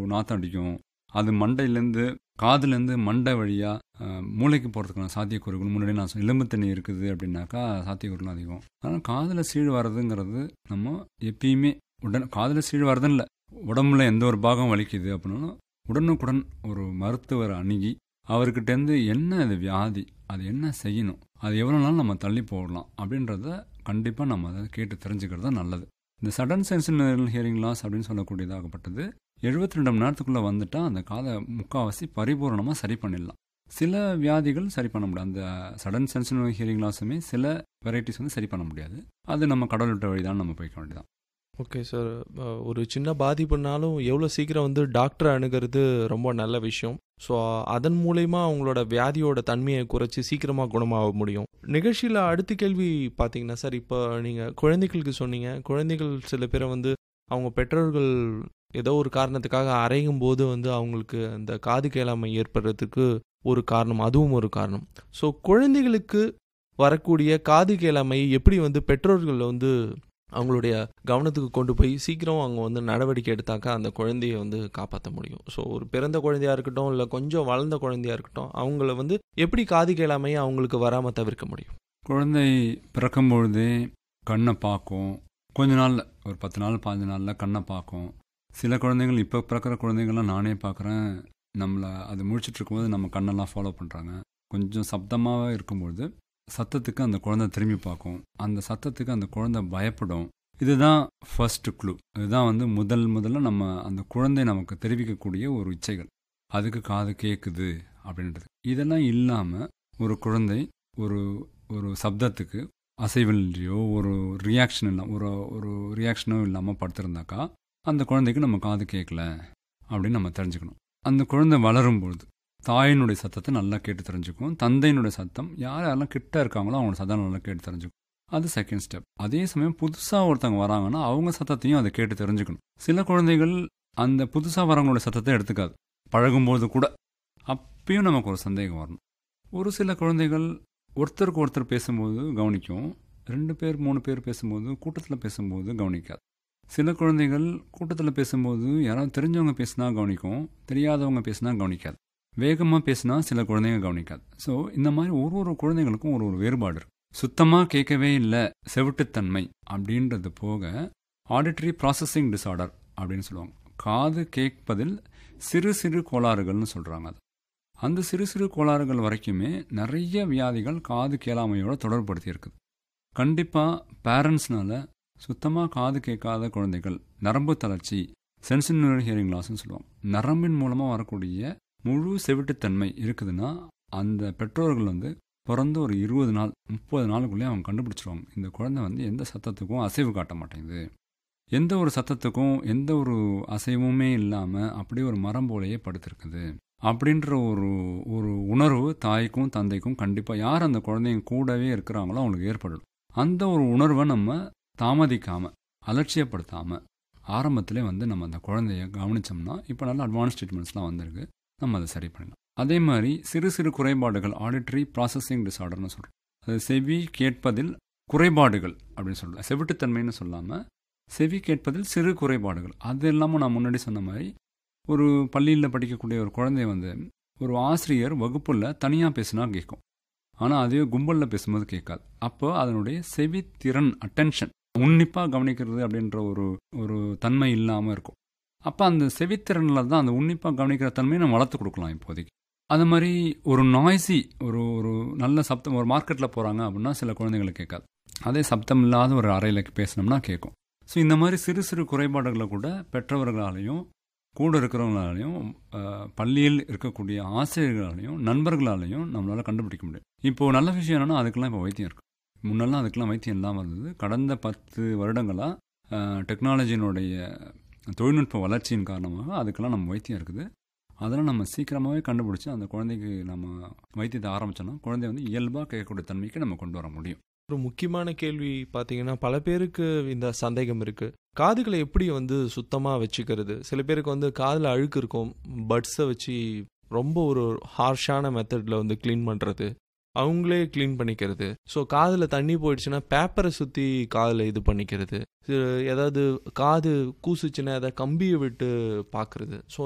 நாத்தம் அடிக்கும் அது மண்டையிலேருந்து காதுலேருந்து மண்டை வழியாக மூளைக்கு போகிறதுக்கான சாத்தியக்கூறுகள் முன்னாடி நான் சொன்ன எலும்பு தண்ணி இருக்குது அப்படின்னாக்கா சாத்தியக்கூறுகள் அதிகம் ஆனால் காதில் சீழ் வர்றதுங்கிறது நம்ம எப்பயுமே உடன் காதில் சீழ் வர்றதுன்னு இல்லை உடம்புல எந்த ஒரு பாகம் வலிக்குது அப்படின்னாலும் உடனுக்குடன் ஒரு மருத்துவர் அணுகி அவர்கிட்டேருந்து என்ன இது வியாதி அது என்ன செய்யணும் அது எவ்வளோ நாள் நம்ம தள்ளி போடலாம் அப்படின்றத கண்டிப்பாக நம்ம அதை கேட்டு தெரிஞ்சுக்கிறது தான் நல்லது இந்த சடன் சென்சினல் ஹியரிங் லாஸ் அப்படின்னு சொல்லக்கூடியதாகப்பட்டது எழுபத்தி ரெண்டு மணி நேரத்துக்குள்ளே வந்துட்டால் அந்த காதை முக்கால்வாசி பரிபூர்ணமாக சரி பண்ணிடலாம் சில வியாதிகள் சரி பண்ண முடியாது அந்த சடன் சென்சினல் ஹியரிங் லாஸுமே சில வெரைட்டிஸ் வந்து சரி பண்ண முடியாது அது நம்ம கடவுள் விட்ட வழி தான் நம்ம போய்க்க வேண்டியதான் ஓகே சார் ஒரு சின்ன பாதிப்புனாலும் எவ்வளோ சீக்கிரம் வந்து டாக்டரை அணுகிறது ரொம்ப நல்ல விஷயம் ஸோ அதன் மூலயமா அவங்களோட வியாதியோட தன்மையை குறைச்சி சீக்கிரமாக குணமாக முடியும் நிகழ்ச்சியில் அடுத்த கேள்வி பார்த்தீங்கன்னா சார் இப்போ நீங்கள் குழந்தைகளுக்கு சொன்னீங்க குழந்தைகள் சில பேரை வந்து அவங்க பெற்றோர்கள் ஏதோ ஒரு காரணத்துக்காக அரையும் போது வந்து அவங்களுக்கு அந்த காது கேளாமை ஏற்படுறதுக்கு ஒரு காரணம் அதுவும் ஒரு காரணம் ஸோ குழந்தைகளுக்கு வரக்கூடிய காது கேளாமை எப்படி வந்து பெற்றோர்கள் வந்து அவங்களுடைய கவனத்துக்கு கொண்டு போய் சீக்கிரம் அவங்க வந்து நடவடிக்கை எடுத்தாக்கா அந்த குழந்தைய வந்து காப்பாற்ற முடியும் ஸோ ஒரு பிறந்த குழந்தையா இருக்கட்டும் இல்லை கொஞ்சம் வளர்ந்த குழந்தையா இருக்கட்டும் அவங்கள வந்து எப்படி காது கேளாமையை அவங்களுக்கு வராமல் தவிர்க்க முடியும் குழந்தை பிறக்கும் பொழுதே கண்ணை பார்க்கும் கொஞ்ச நாளில் ஒரு பத்து நாள் பாஞ்சு நாளில் கண்ணை பார்க்கும் சில குழந்தைகள் இப்போ பிறக்கிற குழந்தைங்கள்லாம் நானே பார்க்குறேன் நம்மளை அது முழிச்சிட்டு இருக்கும்போது நம்ம கண்ணெல்லாம் ஃபாலோ பண்ணுறாங்க கொஞ்சம் சப்தமாக இருக்கும்பொழுது சத்தத்துக்கு அந்த குழந்தை திரும்பி பார்க்கும் அந்த சத்தத்துக்கு அந்த குழந்தை பயப்படும் இதுதான் ஃபர்ஸ்ட் க்ளூ இதுதான் வந்து முதல் முதல்ல நம்ம அந்த குழந்தை நமக்கு தெரிவிக்கக்கூடிய ஒரு இச்சைகள் அதுக்கு காது கேட்குது அப்படின்றது இதெல்லாம் இல்லாமல் ஒரு குழந்தை ஒரு ஒரு சப்தத்துக்கு அசைவில்லையோ ஒரு ரியாக்ஷன் இல்லை ஒரு ஒரு ரியாக்ஷனோ இல்லாமல் படுத்திருந்தாக்கா அந்த குழந்தைக்கு நம்ம காது கேட்கல அப்படின்னு நம்ம தெரிஞ்சுக்கணும் அந்த குழந்தை வளரும்பொழுது தாயினுடைய சத்தத்தை நல்லா கேட்டு தெரிஞ்சுக்கும் தந்தையினுடைய சத்தம் யார் யாரெல்லாம் கிட்ட இருக்காங்களோ அவங்களோட சத்தம் நல்லா கேட்டு தெரிஞ்சுக்கும் அது செகண்ட் ஸ்டெப் அதே சமயம் புதுசாக ஒருத்தவங்க வராங்கன்னா அவங்க சத்தத்தையும் அதை கேட்டு தெரிஞ்சுக்கணும் சில குழந்தைகள் அந்த புதுசாக வரவங்களோட சத்தத்தை எடுத்துக்காது பழகும்போது கூட அப்பயும் நமக்கு ஒரு சந்தேகம் வரணும் ஒரு சில குழந்தைகள் ஒருத்தருக்கு ஒருத்தர் பேசும்போது கவனிக்கும் ரெண்டு பேர் மூணு பேர் பேசும்போது கூட்டத்தில் பேசும்போது கவனிக்காது சில குழந்தைகள் கூட்டத்தில் பேசும்போது யாராவது தெரிஞ்சவங்க பேசினா கவனிக்கும் தெரியாதவங்க பேசினா கவனிக்காது வேகமாக பேசினா சில குழந்தைங்க கவனிக்காது ஸோ இந்த மாதிரி ஒரு ஒரு குழந்தைங்களுக்கும் ஒரு ஒரு வேறுபாடு இருக்கு சுத்தமாக கேட்கவே இல்லை செவிட்டுத்தன்மை அப்படின்றது போக ஆடிட்டரி ப்ராசஸிங் டிசார்டர் அப்படின்னு சொல்லுவாங்க காது கேட்பதில் சிறு சிறு கோளாறுகள்னு சொல்கிறாங்க அது அந்த சிறு சிறு கோளாறுகள் வரைக்குமே நிறைய வியாதிகள் காது கேளாமையோட தொடர்படுத்தி இருக்குது கண்டிப்பாக பேரண்ட்ஸ்னால சுத்தமாக காது கேட்காத குழந்தைகள் நரம்பு தளர்ச்சி சென்சினரி ஹியரிங் லாஸ்ன்னு சொல்லுவாங்க நரம்பின் மூலமாக வரக்கூடிய முழு செவிட்டுத்தன்மை இருக்குதுன்னா அந்த பெற்றோர்கள் வந்து பிறந்து ஒரு இருபது நாள் முப்பது நாளுக்குள்ளே அவங்க கண்டுபிடிச்சிருவாங்க இந்த குழந்தை வந்து எந்த சத்தத்துக்கும் அசைவு காட்ட மாட்டேங்குது எந்த ஒரு சத்தத்துக்கும் எந்த ஒரு அசைவுமே இல்லாமல் அப்படியே ஒரு மரம் போலையே படுத்திருக்குது அப்படின்ற ஒரு ஒரு உணர்வு தாய்க்கும் தந்தைக்கும் கண்டிப்பாக யார் அந்த குழந்தைங்க கூடவே இருக்கிறாங்களோ அவங்களுக்கு ஏற்படும் அந்த ஒரு உணர்வை நம்ம தாமதிக்காமல் அலட்சியப்படுத்தாமல் ஆரம்பத்திலே வந்து நம்ம அந்த குழந்தைய கவனித்தோம்னா இப்போ நல்ல அட்வான்ஸ் ட்ரீட்மெண்ட்ஸ்லாம் வந்திருக்கு நம்ம அதை சரி பண்ணலாம் அதே மாதிரி சிறு சிறு குறைபாடுகள் ஆடிட்டரி ப்ராசஸிங் டிசார்டர்னு சொல்கிறோம் அது செவி கேட்பதில் குறைபாடுகள் அப்படின்னு சொல்லலாம் செவிட்டுத்தன்மைன்னு சொல்லாமல் செவி கேட்பதில் சிறு குறைபாடுகள் அது இல்லாமல் நான் முன்னாடி சொன்ன மாதிரி ஒரு பள்ளியில் படிக்கக்கூடிய ஒரு குழந்தை வந்து ஒரு ஆசிரியர் வகுப்பில் தனியாக பேசினா கேட்கும் ஆனால் அதே கும்பலில் பேசும்போது கேட்காது அப்போ அதனுடைய செவித்திறன் அட்டென்ஷன் உன்னிப்பாக கவனிக்கிறது அப்படின்ற ஒரு ஒரு தன்மை இல்லாமல் இருக்கும் அப்போ அந்த செவித்திறனில் தான் அந்த உன்னிப்பாக கவனிக்கிற தன்மையை நம்ம வளர்த்து கொடுக்கலாம் இப்போதைக்கு அது மாதிரி ஒரு நாய்ஸி ஒரு ஒரு நல்ல சப்தம் ஒரு மார்க்கெட்டில் போகிறாங்க அப்படின்னா சில குழந்தைங்களுக்கு கேட்காது அதே சப்தம் இல்லாத ஒரு அறையில் பேசினோம்னா கேட்கும் ஸோ இந்த மாதிரி சிறு சிறு குறைபாடுகளை கூட பெற்றவர்களாலையும் கூட இருக்கிறவங்களாலையும் பள்ளியில் இருக்கக்கூடிய ஆசிரியர்களாலையும் நண்பர்களாலையும் நம்மளால் கண்டுபிடிக்க முடியும் இப்போது நல்ல விஷயம் என்னென்னா அதுக்கெல்லாம் இப்போ வைத்தியம் இருக்குது முன்னெல்லாம் அதுக்கெல்லாம் வைத்தியம் இல்லாமல் இருந்தது கடந்த பத்து வருடங்களாக டெக்னாலஜியினுடைய தொழில்நுட்ப வளர்ச்சியின் காரணமாக அதுக்கெல்லாம் நம்ம வைத்தியம் இருக்குது அதெல்லாம் நம்ம சீக்கிரமாகவே கண்டுபிடிச்சி அந்த குழந்தைக்கு நம்ம வைத்தியத்தை ஆரம்பித்தோன்னா குழந்தை வந்து இயல்பாக கேட்கக்கூடிய தன்மைக்கு நம்ம கொண்டு வர முடியும் ஒரு முக்கியமான கேள்வி பார்த்தீங்கன்னா பல பேருக்கு இந்த சந்தேகம் இருக்குது காதுகளை எப்படி வந்து சுத்தமாக வச்சுக்கிறது சில பேருக்கு வந்து காதில் அழுக்கு இருக்கும் பட்ஸை வச்சு ரொம்ப ஒரு ஹார்ஷான மெத்தடில் வந்து க்ளீன் பண்ணுறது அவங்களே க்ளீன் பண்ணிக்கிறது ஸோ காதில் தண்ணி போயிடுச்சுன்னா பேப்பரை சுற்றி காதில் இது பண்ணிக்கிறது ஏதாவது காது கூசுச்சுன்னா அதை கம்பியை விட்டு பார்க்குறது ஸோ